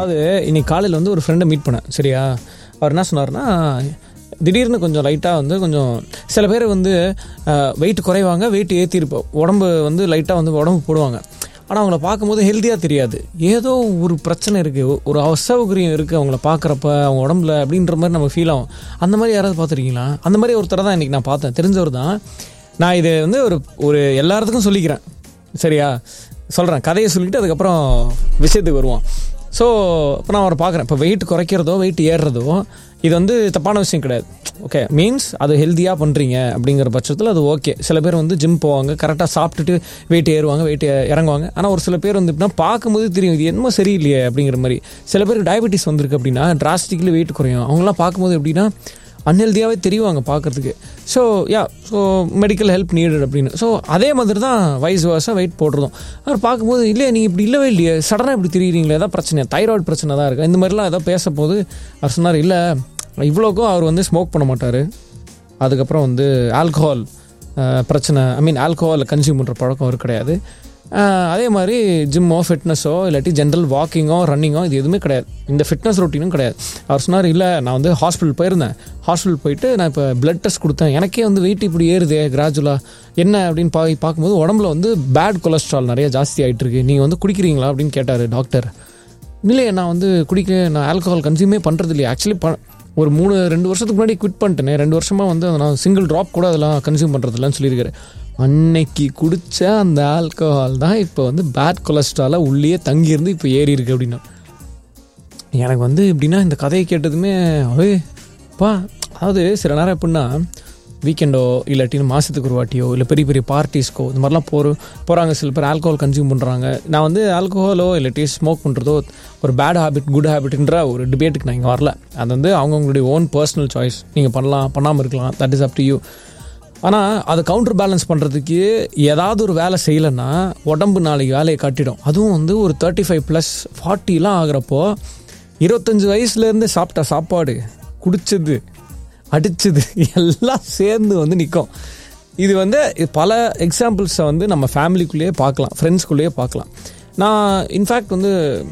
அதாவது இன்னைக்கு காலையில் வந்து ஒரு ஃப்ரெண்டை மீட் பண்ணேன் சரியா அவர் என்ன சொன்னார்னா திடீர்னு கொஞ்சம் லைட்டாக வந்து கொஞ்சம் சில பேர் வந்து வெயிட் குறைவாங்க வெயிட் ஏற்றிருப்போம் உடம்பு வந்து லைட்டாக வந்து உடம்பு போடுவாங்க ஆனால் அவங்கள பார்க்கும்போது ஹெல்த்தியாக தெரியாது ஏதோ ஒரு பிரச்சனை இருக்குது ஒரு அசௌகரியம் இருக்குது அவங்கள பார்க்குறப்ப அவங்க உடம்புல அப்படின்ற மாதிரி நம்ம ஃபீல் ஆகும் அந்த மாதிரி யாராவது பார்த்துருக்கீங்களா அந்த மாதிரி ஒருத்தரை தான் இன்றைக்கி நான் பார்த்தேன் தெரிஞ்சவர் தான் நான் இது வந்து ஒரு ஒரு எல்லாத்துக்கும் சொல்லிக்கிறேன் சரியா சொல்கிறேன் கதையை சொல்லிட்டு அதுக்கப்புறம் விஷயத்துக்கு வருவோம் ஸோ இப்போ நான் அவரை பார்க்குறேன் இப்போ வெயிட் குறைக்கிறதோ வெயிட் ஏறுறதோ இது வந்து தப்பான விஷயம் கிடையாது ஓகே மீன்ஸ் அது ஹெல்த்தியாக பண்ணுறீங்க அப்படிங்கிற பட்சத்தில் அது ஓகே சில பேர் வந்து ஜிம் போவாங்க கரெக்டாக சாப்பிட்டுட்டு வெயிட் ஏறுவாங்க வெயிட் இறங்குவாங்க ஆனால் ஒரு சில பேர் வந்து எப்படின்னா பார்க்கும்போது தெரியும் இது என்னமோ சரியில்லையே அப்படிங்கிற மாதிரி சில பேருக்கு டயபெட்டிஸ் வந்திருக்கு அப்படின்னா டிராஸ்டிக்லி வெயிட் குறையும் அவங்களாம் பார்க்கும்போது எப்படின்னா அன்ஹெல்தியாகவே தெரிவாங்க பார்க்குறதுக்கு so ya so medical help needed அப்படின்னு ஸோ அதே மாதிரி தான் வயசு வயசாக வெயிட் போடுறதும் அவர் பார்க்கும்போது இல்லையே நீங்கள் இப்படி இல்லவே இல்லையே சடனாக இப்படி தெரியுறீங்களே ஏதாவது பிரச்சனை தைராய்டு பிரச்சனை தான் இருக்குது இந்த மாதிரிலாம் ஏதாவது பேச போது அவர் சொன்னார் இல்லை இவ்வளோக்கும் அவர் வந்து ஸ்மோக் பண்ண மாட்டார் அதுக்கப்புறம் வந்து ஆல்கஹால் பிரச்சனை ஐ மீன் ஆல்கஹால் கன்சியூம் பண்ணுற பழக்கம் அவர் கிடையாது அஹ், அதே மாதிரி ஜிம்மோ ஃபிட்னஸோ இல்லாட்டி ஜென்ரல் வாக்கிங்கோ ரன்னிங்கோ இது எதுவுமே கிடையாது இந்த ஃபிட்னஸ் ரொட்டீனும் கிடையாது அவர் சொன்னார் இல்லை நான் வந்து ஹாஸ்பிட்டல் போயிருந்தேன் ஹாஸ்பிட்டல் போயிட்டு நான் இப்போ பிளட் டெஸ்ட் கொடுத்தேன் எனக்கே வந்து வெயிட் இப்படி ஏறுதே கிராஜுவலாக என்ன அப்படின்னு பா பார்க்கும்போது உடம்புல வந்து பேட் கொலஸ்ட்ரால் நிறைய ஜாஸ்தி ஆகிட்டு இருக்கு நீங்கள் வந்து குடிக்கிறீங்களா அப்படின்னு கேட்டார் டாக்டர் இல்லையே நான் வந்து குடிக்க நான் ஆல்கஹால் கன்சியூமே பண்ணுறது இல்லையா ஆக்சுவலி ப ஒரு மூணு ரெண்டு வருஷத்துக்கு முன்னாடி குவிட் பண்ணிட்டேனே ரெண்டு வருஷமாக வந்து அதை நான் சிங்கிள் ட்ராப் கூட அதெல்லாம் கன்சியூம் பண்ணுறதில்லன்னு சொல்லியிருக்காரு அன்னைக்கு குடித்த அந்த ஆல்கஹால் தான் இப்போ வந்து பேட் கொலஸ்ட்ராலாக உள்ளேயே தங்கியிருந்து இப்போ ஏறி இருக்கு அப்படின்னா எனக்கு வந்து எப்படின்னா இந்த கதையை கேட்டதுமே அவே பா அதாவது சில நேரம் எப்படின்னா வீக்கெண்டோ இல்லாட்டி மாதத்துக்கு ஒரு வாட்டியோ இல்லை பெரிய பெரிய பார்ட்டிஸ்க்கோ இந்த மாதிரிலாம் போகிற போகிறாங்க சில பேர் ஆல்கஹால் கன்சியூம் பண்ணுறாங்க நான் வந்து ஆல்கஹாலோ இல்லாட்டி ஸ்மோக் பண்ணுறதோ ஒரு பேட் ஹேபிட் குட் ஹேபிட்ன்ற ஒரு டிபேட்டுக்கு நான் இங்கே வரல அது வந்து அவங்கவுங்களுடைய ஓன் பர்சனல் சாய்ஸ் நீங்கள் பண்ணலாம் பண்ணாமல் இருக்கலாம் that is up to you ஆனால் அதை கவுண்டர் பேலன்ஸ் பண்ணுறதுக்கு ஏதாவது ஒரு வேலை செய்யலைன்னா உடம்பு நாளைக்கு வேலையை காட்டிடும் அதுவும் வந்து ஒரு தேர்ட்டி ஃபைவ் ப்ளஸ் ஃபார்ட்டிலாம் ஆகிறப்போ இருபத்தஞ்சி வயசுலேருந்து சாப்பிட்ட சாப்பாடு குடிச்சது அடிச்சது எல்லாம் சேர்ந்து வந்து நிற்கும் இது வந்து இது பல எக்ஸாம்பிள்ஸை வந்து நம்ம ஃபேமிலிக்குள்ளேயே பார்க்கலாம் ஃப்ரெண்ட்ஸ்குள்ளேயே பார்க்கலாம் நான் இன்ஃபேக்ட் வந்து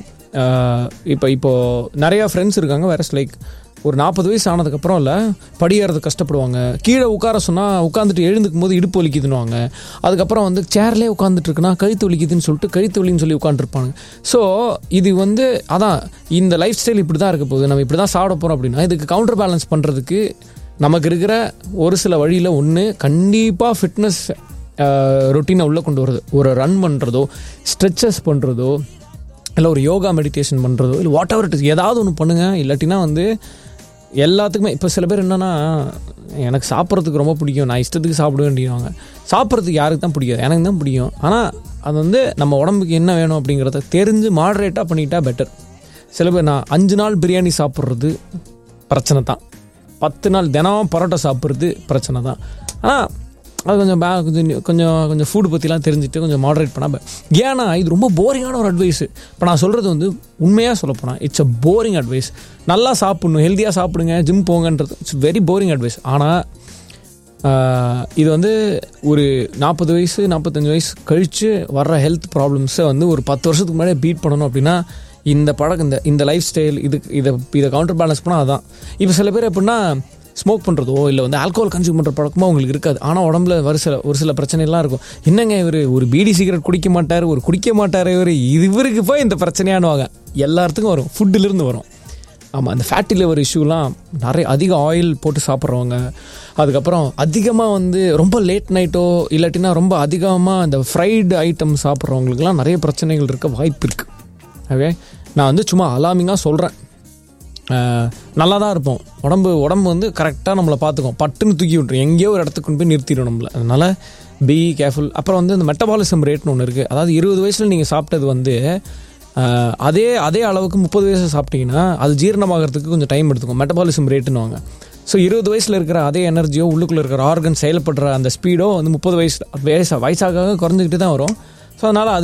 இப்போ இப்போது நிறையா ஃப்ரெண்ட்ஸ் இருக்காங்க வேற லைக் ஒரு நாற்பது வயசு ஆனதுக்கப்புறம் இல்லை படியேறது கஷ்டப்படுவாங்க கீழே உட்கார சொன்னால் உட்காந்துட்டு எழுந்துக்கும் போது இடுப்பு வலிக்குதுன்னுவாங்க அதுக்கப்புறம் வந்து சேர்லேயே உட்காந்துட்டு இருக்குன்னா கழுத்து வலிக்குதுன்னு சொல்லிட்டு கழுத்து வலின்னு சொல்லி உட்காந்துருப்பாங்க ஸோ இது வந்து அதான் இந்த லைஃப் ஸ்டைல் இப்படி தான் இருக்க போகுது நம்ம இப்படி தான் சாப்பிட போகிறோம் அப்படின்னா இதுக்கு கவுண்டர் பேலன்ஸ் பண்ணுறதுக்கு நமக்கு இருக்கிற ஒரு சில வழியில் ஒன்று கண்டிப்பாக ஃபிட்னஸ் ரொட்டீனை உள்ளே கொண்டு வருது ஒரு ரன் பண்ணுறதோ ஸ்ட்ரெச்சஸ் பண்ணுறதோ இல்லை ஒரு யோகா மெடிடேஷன் பண்ணுறதோ இல்லை வாட் எவர் இட் இஸ் ஏதாவது ஒன்று பண்ணுங்கள் இல்லாட்டினா வந்து எல்லாத்துக்குமே இப்போ சில பேர் என்னென்னா எனக்கு சாப்பிட்றதுக்கு ரொம்ப பிடிக்கும் நான் இஷ்டத்துக்கு சாப்பிடுவேன் அப்படின்வாங்க சாப்பிட்றதுக்கு யாருக்கு தான் பிடிக்காது எனக்கு தான் பிடிக்கும் ஆனால் அது வந்து நம்ம உடம்புக்கு என்ன வேணும் அப்படிங்கிறத தெரிஞ்சு மாடரேட்டாக பண்ணிட்டா பெட்டர் சில பேர் நான் அஞ்சு நாள் பிரியாணி சாப்பிட்றது பிரச்சனை தான் பத்து நாள் தினம் பரோட்டா சாப்பிட்றது பிரச்சனை தான் ஆனால் அது கொஞ்சம் பே கொஞ்சம் கொஞ்சம் கொஞ்சம் ஃபுட் பற்றிலாம் தெரிஞ்சுட்டு கொஞ்சம் மாடரேட் பண்ணால் ஏன்னா இது ரொம்ப போரிங்கான ஒரு அட்வைஸ் இப்போ நான் சொல்கிறது வந்து உண்மையாக சொல்ல போனால் இட்ஸ் அ போரிங் அட்வைஸ் நல்லா சாப்பிடணும் ஹெல்த்தியாக சாப்பிடுங்க ஜிம் போங்கன்றது இட்ஸ் வெரி போரிங் அட்வைஸ் ஆனால் இது வந்து ஒரு நாற்பது வயசு நாற்பத்தஞ்சு வயசு கழித்து வர்ற ஹெல்த் ப்ராப்ளம்ஸை வந்து ஒரு பத்து வருஷத்துக்கு முன்னாடியே பீட் பண்ணணும் அப்படின்னா இந்த பழக்கம் இந்த இந்த லைஃப் ஸ்டைல் இது இதை இதை கவுண்டர் பேலன்ஸ் பண்ணால் அதான் இப்போ சில பேர் எப்படின்னா ஸ்மோக் பண்ணுறதோ இல்லை வந்து ஆல்கோஹால் கன்சியூம் பண்ணுற பழக்கமோ அவங்களுக்கு இருக்காது ஆனால் உடம்புல ஒரு சில ஒரு சில பிரச்சனைலாம் இருக்கும் என்னங்க இவர் ஒரு பீடி சிகரெட் குடிக்க மாட்டார் ஒரு குடிக்க மாட்டார் இவர் இவருக்கு போய் இந்த பிரச்சனையானுவாங்க எல்லாத்துக்கும் வரும் ஃபுட்டிலிருந்து வரும் ஆமாம் அந்த ஃபேட்டி லிவர் இஷ்யூலாம் நிறைய அதிக ஆயில் போட்டு சாப்பிட்றவங்க அதுக்கப்புறம் அதிகமாக வந்து ரொம்ப லேட் நைட்டோ இல்லாட்டினா ரொம்ப அதிகமாக இந்த ஃப்ரைடு ஐட்டம் சாப்பிட்றவங்களுக்குலாம் நிறைய பிரச்சனைகள் இருக்க வாய்ப்பு இருக்குது ஓகே நான் வந்து சும்மா அலாமிங்காக சொல்கிறேன் நல்லா தான் இருப்போம் உடம்பு உடம்பு வந்து கரெக்டாக நம்மளை பார்த்துக்கும் பட்டுன்னு தூக்கி விட்டுரும் எங்கேயோ ஒரு இடத்துக்கு கொண்டு போய் நிறுத்திடும் நம்மளை அதனால் பி கேர்ஃபுல் அப்புறம் வந்து இந்த மெட்டபாலிசம் ரேட்னு ஒன்று இருக்குது அதாவது இருபது வயசில் நீங்கள் சாப்பிட்டது வந்து அதே அதே அளவுக்கு முப்பது வயசு சாப்பிட்டீங்கன்னா அது ஜீரணமாகறதுக்கு கொஞ்சம் டைம் எடுத்துக்கும் மெட்டபாலிசம் ரேட்டுன்னு ஸோ இருபது வயசில் இருக்கிற அதே எனர்ஜியோ உள்ளுக்குள்ளே இருக்கிற ஆர்கன் செயல்படுற அந்த ஸ்பீடோ வந்து முப்பது வயசு வயசு வயசாக குறைஞ்சிக்கிட்டு தான் வரும் ஸோ அதனால் அது